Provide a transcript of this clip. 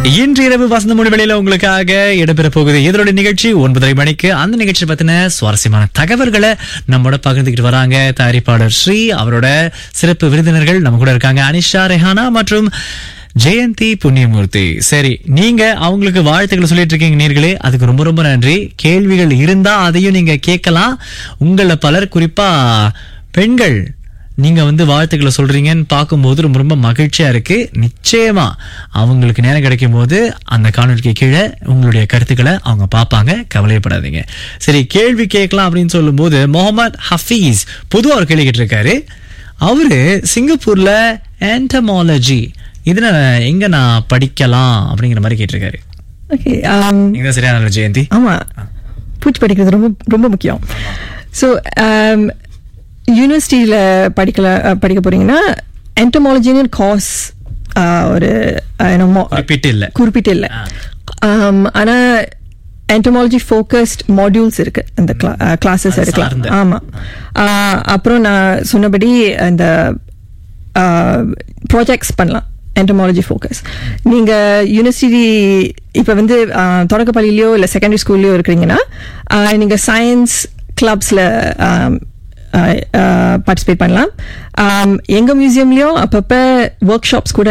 இன்று இரவு வசந்த மொழி வேளையில உங்களுக்காக இடம்பெற போகுது இதனுடைய நிகழ்ச்சி ஒன்பதரை மணிக்கு அந்த நிகழ்ச்சி பத்தின சுவாரஸ்யமான தகவல்களை நம்மோட பகிர்ந்துக்கிட்டு வராங்க தயாரிப்பாளர் ஸ்ரீ அவரோட சிறப்பு விருந்தினர்கள் நம்ம கூட இருக்காங்க அனிஷா ரெஹானா மற்றும் ஜெயந்தி புண்ணியமூர்த்தி சரி நீங்க அவங்களுக்கு வாழ்த்துக்களை சொல்லிட்டு இருக்கீங்க நீர்களே அதுக்கு ரொம்ப ரொம்ப நன்றி கேள்விகள் இருந்தா அதையும் நீங்க கேட்கலாம் உங்கள பலர் குறிப்பா பெண்கள் நீங்க வந்து வாழ்த்துக்களை சொல்றீங்கன்னு பார்க்கும்போது ரொம்ப ரொம்ப மகிழ்ச்சியா இருக்கு நிச்சயமா அவங்களுக்கு நேரம் கிடைக்கும் போது அந்த காணொலிக்கு கீழே உங்களுடைய கருத்துக்களை அவங்க பார்ப்பாங்க கவலைப்படாதீங்க சரி கேள்வி கேட்கலாம் அப்படின்னு சொல்லும்போது முகமது ஹஃபீஸ் பொதுவா ஒரு கேள்வி கேட்டிருக்காரு அவரு சிங்கப்பூர்ல ஆன்டமாலஜி இதுல எங்க நான் படிக்கலாம் அப்படிங்கிற மாதிரி கேட்டிருக்காரு ஓகே நீங்க தான் சரியான ஜெயந்தி ஆமா பூச்சி படிக்கிறது ரொம்ப ரொம்ப முக்கியம் ஸோ யூனிவர்சிட்டியில் படிக்கல அஹ், படிக்க போறீங்கன்னா என்டமாலஜின்னு காஸ் ஒரு அஹ், என்னமோ குறிப்பிட்டு இல்ல குறிப்பிட்டு இல்லை ஆனா என்டமாலஜி ஃபோக்கஸ்ட் மாடியூல்ஸ் இருக்கு அந்த கிளாஸஸ் அது இருக்கலாம் சார்ந்த. ஆமா ஆஹ் அப்புறம் நான் சொன்னபடி அந்த ப்ராஜெக்ட்ஸ் பண்ணலாம் என்டமாலஜி ஃபோக்கஸ் நீங்க யூனிவர்சிட்டி இப்போ வந்து ஆஹ், தொடக்கப்பள்ளியிலயோ இல்லை செகண்டரி ஸ்கூல்லையோ இருக்கிறீங்கன்னா ஆஹ், நீங்க சயின்ஸ் கிளப்ஸில் பார்ட்டிசிபேட் பண்ணலாம் ஆம், எங்க மியூசியம்லயும் அப்பப்ப ஒர்க் ஷாப்ஸ் கூட